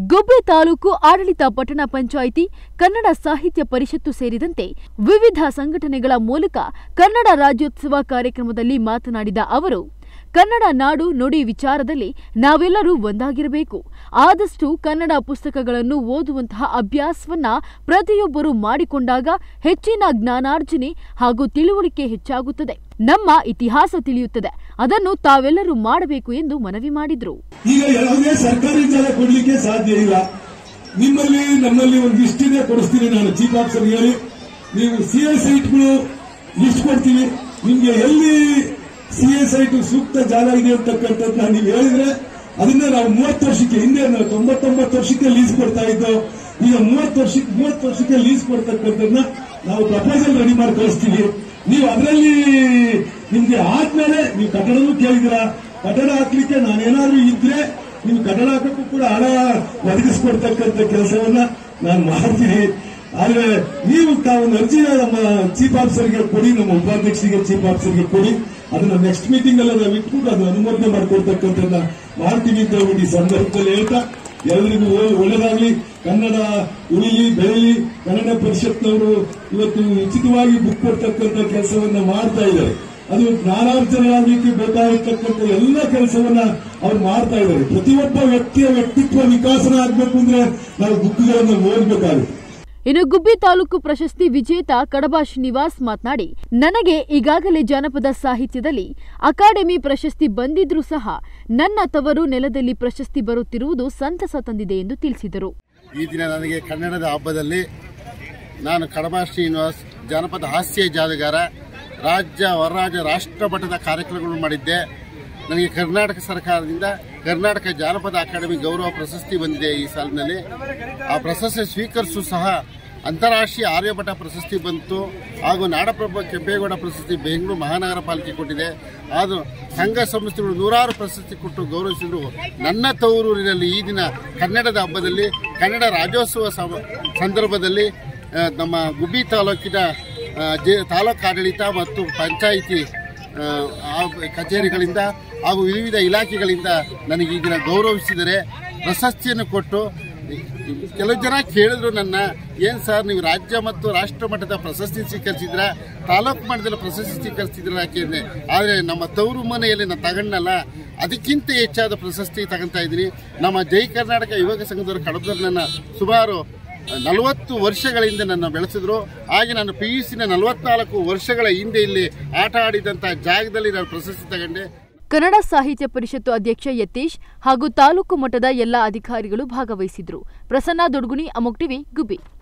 ಗುಬ್ಬಿ ತಾಲೂಕು ಆಡಳಿತ ಪಟ್ಟಣ ಪಂಚಾಯಿತಿ ಕನ್ನಡ ಸಾಹಿತ್ಯ ಪರಿಷತ್ತು ಸೇರಿದಂತೆ ವಿವಿಧ ಸಂಘಟನೆಗಳ ಮೂಲಕ ಕನ್ನಡ ರಾಜ್ಯೋತ್ಸವ ಕಾರ್ಯಕ್ರಮದಲ್ಲಿ ಮಾತನಾಡಿದ ಅವರು ಕನ್ನಡ ನಾಡು ನುಡಿ ವಿಚಾರದಲ್ಲಿ ನಾವೆಲ್ಲರೂ ಒಂದಾಗಿರಬೇಕು ಆದಷ್ಟು ಕನ್ನಡ ಪುಸ್ತಕಗಳನ್ನು ಓದುವಂತಹ ಅಭ್ಯಾಸವನ್ನ ಪ್ರತಿಯೊಬ್ಬರು ಮಾಡಿಕೊಂಡಾಗ ಹೆಚ್ಚಿನ ಜ್ಞಾನಾರ್ಜನೆ ಹಾಗೂ ತಿಳುವಳಿಕೆ ಹೆಚ್ಚಾಗುತ್ತದೆ ನಮ್ಮ ಇತಿಹಾಸ ತಿಳಿಯುತ್ತದೆ ಅದನ್ನು ತಾವೆಲ್ಲರೂ ಮಾಡಬೇಕು ಎಂದು ಮನವಿ ಮಾಡಿದರು ಈಗ ಯಾವುದೇ ಸರ್ಕಾರಿ ಜಾಗ ಕೊಡ್ಲಿಕ್ಕೆ ಸಾಧ್ಯ ಇಲ್ಲ ನಿಮ್ಮಲ್ಲಿ ನಮ್ಮಲ್ಲಿ ಒಂದು ಇಷ್ಟಿದೆ ಕೊಡಿಸ್ತೀನಿ ನಾನು ಚೀಫ್ ಆಫೀಸರ್ ಹೇಳಿ ನೀವು ಸಿ ಎ ಸೈಟ್ಗಳು ಲಿಸ್ಟ್ ಕೊಡ್ತೀವಿ ನಿಮ್ಗೆ ಎಲ್ಲಿ ಸಿ ಎ ಸೈಟ್ ಸೂಕ್ತ ಜಾಗ ಇದೆ ಅಂತಕ್ಕಂಥದ್ದನ್ನ ನೀವು ಹೇಳಿದ್ರೆ ಅದನ್ನ ನಾವು ಮೂವತ್ತು ವರ್ಷಕ್ಕೆ ಹಿಂದೆ ನಾವು ತೊಂಬತ್ತೊಂಬತ್ತು ವರ್ಷಕ್ಕೆ ಲೀಸ್ ಕೊಡ್ತಾ ಇದ್ದೋ ಈಗ ಮೂವತ್ತು ವರ್ಷಕ್ಕೆ ಮೂವತ್ತು ವರ್ಷಕ್ಕೆ ಲೀಸ್ ಕೊಡ್ತಕ್ಕಂಥದ್ದನ್ನ ನಾವು ಪ್ರಪೋಸಲ್ ರೆಡಿ ಮಾಡಿ ಕಳಿಸ್ತೀವಿ ನೀವು ಅದರಲ್ಲಿ ನಿಮ್ಗೆ ಆದ್ಮೇಲೆ ನೀವು ಕಟ್ಟಡನೂ ಕೇಳಿದಿರಾ ಕಟ್ಟಡ ಹಾಕ್ಲಿಕ್ಕೆ ನಾನೇನಾದ್ರೂ ಇದ್ರೆ ನೀವು ಕಟ್ಟಡ ಹಾಕಕ್ಕೂ ಕೂಡ ಹಣ ಒದಗಿಸ್ಕೊಡ್ತಕ್ಕಂಥ ಕೆಲಸವನ್ನ ನಾನು ಮಾಡ್ತೀನಿ ಆದ್ರೆ ನೀವು ತಾವೊಂದು ಅರ್ಜಿನ ನಮ್ಮ ಚೀಫ್ ಆಫೀಸರ್ಗೆ ಕೊಡಿ ನಮ್ಮ ಉಪಾಧ್ಯಕ್ಷರಿಗೆ ಚೀಫ್ ಆಫೀಸರ್ಗೆ ಕೊಡಿ ಅದನ್ನ ನೆಕ್ಸ್ಟ್ ಮೀಟಿಂಗ್ ಅಲ್ಲಿ ನಾವು ಇಟ್ಬಿಟ್ಟು ಅದು ಅನುಮೋದನೆ ಮಾಡ್ಕೊಡ್ತಕ್ಕಂಥದ್ದನ್ನ ಮಾಡ್ತೀವಿ ಅಂತ ಹೇಳ್ಬಿಟ್ಟು ಈ ಸಂದರ್ಭದಲ್ಲಿ ಹೇಳ್ತಾ ಎಲ್ಲರಿಗೂ ಒಳ್ಳೆ- ಒಳ್ಳೆದಾಗ್ಲಿ ಕನ್ನಡ ಉಳಿಲಿ ಬೆಳೆಯಲಿ ಕನ್ನಡ ಪರಿಷತ್ನವರು ಇವತ್ತು ಉಚಿತವಾಗಿ ಬುಕ್ ಕೊಡ್ತಕ್ಕಂಥ ಕೆಲಸವನ್ನ ಮಾಡ್ತಾ ಇದ್ದಾರೆ ಅದು ಜ್ಞಾನಾರ್ಜನೆಯಾಗಲಿಕ್ಕೆ ಬೇಕಾಗಿರ್ತಕ್ಕಂಥ ಎಲ್ಲ ಕೆಲಸವನ್ನ ಅವ್ರು ಮಾಡ್ತಾ ಇದ್ದಾರೆ ಪ್ರತಿಯೊಬ್ಬ ವ್ಯಕ್ತಿಯ ವ್ಯಕ್ತಿತ್ವ ವಿಕಾಸನ ಆಗ್ಬೇಕು ಅಂದ್ರೆ ನಾವು ಬುಕ್ಗಳನ್ನು ಓದಬೇಕಾಗುತ್ತೆ ಇನ್ನು ಗುಬ್ಬಿ ತಾಲೂಕು ಪ್ರಶಸ್ತಿ ವಿಜೇತ ಕಡಬ ಶ್ರೀನಿವಾಸ್ ಮಾತನಾಡಿ ನನಗೆ ಈಗಾಗಲೇ ಜಾನಪದ ಸಾಹಿತ್ಯದಲ್ಲಿ ಅಕಾಡೆಮಿ ಪ್ರಶಸ್ತಿ ಬಂದಿದ್ರೂ ಸಹ ನನ್ನ ತವರು ನೆಲದಲ್ಲಿ ಪ್ರಶಸ್ತಿ ಬರುತ್ತಿರುವುದು ಸಂತಸ ತಂದಿದೆ ಎಂದು ತಿಳಿಸಿದರು ಈ ದಿನ ನನಗೆ ಕನ್ನಡದ ಹಬ್ಬದಲ್ಲಿ ನಾನು ಕಡಬ ಶ್ರೀನಿವಾಸ್ ಜಾನಪದ ಹಾಸ್ಯ ಜಾದಗಾರ ರಾಜ್ಯ ಹೊರರಾಜ್ಯ ರಾಷ್ಟ್ರ ಮಟ್ಟದ ಕಾರ್ಯಕ್ರಮಗಳು ಮಾಡಿದ್ದೆ ನನಗೆ ಕರ್ನಾಟಕ ಸರ್ಕಾರದಿಂದ ಕರ್ನಾಟಕ ಜಾನಪದ ಅಕಾಡೆಮಿ ಗೌರವ ಪ್ರಶಸ್ತಿ ಬಂದಿದೆ ಈ ಸಾಲಿನಲ್ಲಿ ಆ ಪ್ರಶಸ್ತಿ ಸ್ವೀಕರಿಸು ಸಹ ಅಂತಾರಾಷ್ಟ್ರೀಯ ಆರ್ಯಭಟ ಪ್ರಶಸ್ತಿ ಬಂತು ಹಾಗೂ ನಾಡಪ್ರಭು ಕೆಂಪೇಗೌಡ ಪ್ರಶಸ್ತಿ ಬೆಂಗಳೂರು ಮಹಾನಗರ ಪಾಲಿಕೆ ಕೊಟ್ಟಿದೆ ಅದು ಸಂಘ ಸಂಸ್ಥೆಗಳು ನೂರಾರು ಪ್ರಶಸ್ತಿ ಕೊಟ್ಟು ಗೌರವಿಸಿದ್ರು ನನ್ನ ತವರೂರಿನಲ್ಲಿ ಈ ದಿನ ಕನ್ನಡದ ಹಬ್ಬದಲ್ಲಿ ಕನ್ನಡ ರಾಜ್ಯೋತ್ಸವ ಸಮ- ಸಂದರ್ಭದಲ್ಲಿ ಆ, ನಮ್ಮ ಗುಬ್ಬಿ ತಾಲೂಕಿನ ಆ, ಜೆ ತಾಲೂಕು ಆಡಳಿತ ಮತ್ತು ಪಂಚಾಯಿತಿ ಆ, ಆ ಕಚೇರಿಗಳಿಂದ ಹಾಗೂ ವಿವಿಧ ಇಲಾಖೆಗಳಿಂದ ನನಗೆ ಈ ದಿನ ಗೌರವಿಸಿದರೆ ಪ್ರಶಸ್ತಿಯನ್ನು ಕೊಟ್ಟು ಕೆಲವು ಜನ ಕೇಳಿದ್ರು ನನ್ನ ಏನ್ ಸರ್ ನೀವು ರಾಜ್ಯ ಮತ್ತು ರಾಷ್ಟ್ರ ಮಟ್ಟದ ಪ್ರಶಸ್ತಿ ಸ್ವೀಕರಿಸಿದ್ರ ತಾಲೂಕು ಮಟ್ಟದಲ್ಲಿ ಪ್ರಶಸ್ತಿ ಸ್ವೀಕರಿಸಿದ್ರ ಯಾಕೆಂದ್ರೆ ಆದರೆ ನಮ್ಮ ತವರು ಮನೆಯಲ್ಲಿ ನಾನು ತಗೊಂಡಲ್ಲ ಅದಕ್ಕಿಂತ ಹೆಚ್ಚಾದ ಪ್ರಶಸ್ತಿ ತಗೊಂತಾ ಇದ್ದೀನಿ ನಮ್ಮ ಜೈ ಕರ್ನಾಟಕ ಯುವಕ ಸಂಘದವರು ಕಡಬದಲ್ಲಿ ನನ್ನ ಸುಮಾರು ನಲವತ್ತು ವರ್ಷಗಳಿಂದ ನನ್ನ ಬೆಳೆಸಿದ್ರು ಹಾಗೆ ನಾನು ಪಿ ಯು ಸಿನ ನಲವತ್ನಾಲ್ಕು ವರ್ಷಗಳ ಹಿಂದೆ ಇಲ್ಲಿ ಆಟ ಆಡಿದಂಥ ಜಾಗದಲ್ಲಿ ನಾನು ಪ್ರಶಸ್ತಿ ತಗೊಂಡೆ ಕನ್ನಡ ಸಾಹಿತ್ಯ ಪರಿಷತ್ತು ಅಧ್ಯಕ್ಷ ಯತೀಶ್ ಹಾಗೂ ತಾಲೂಕು ಮಟ್ಟದ ಎಲ್ಲ ಅಧಿಕಾರಿಗಳು ಭಾಗವಹಿಸಿದ್ರು ಪ್ರಸನ್ನ ದೊಡ್ಗುಣಿ ಅಮೋಕ್ ಟಿವಿ ಗುಬ್ಬಿ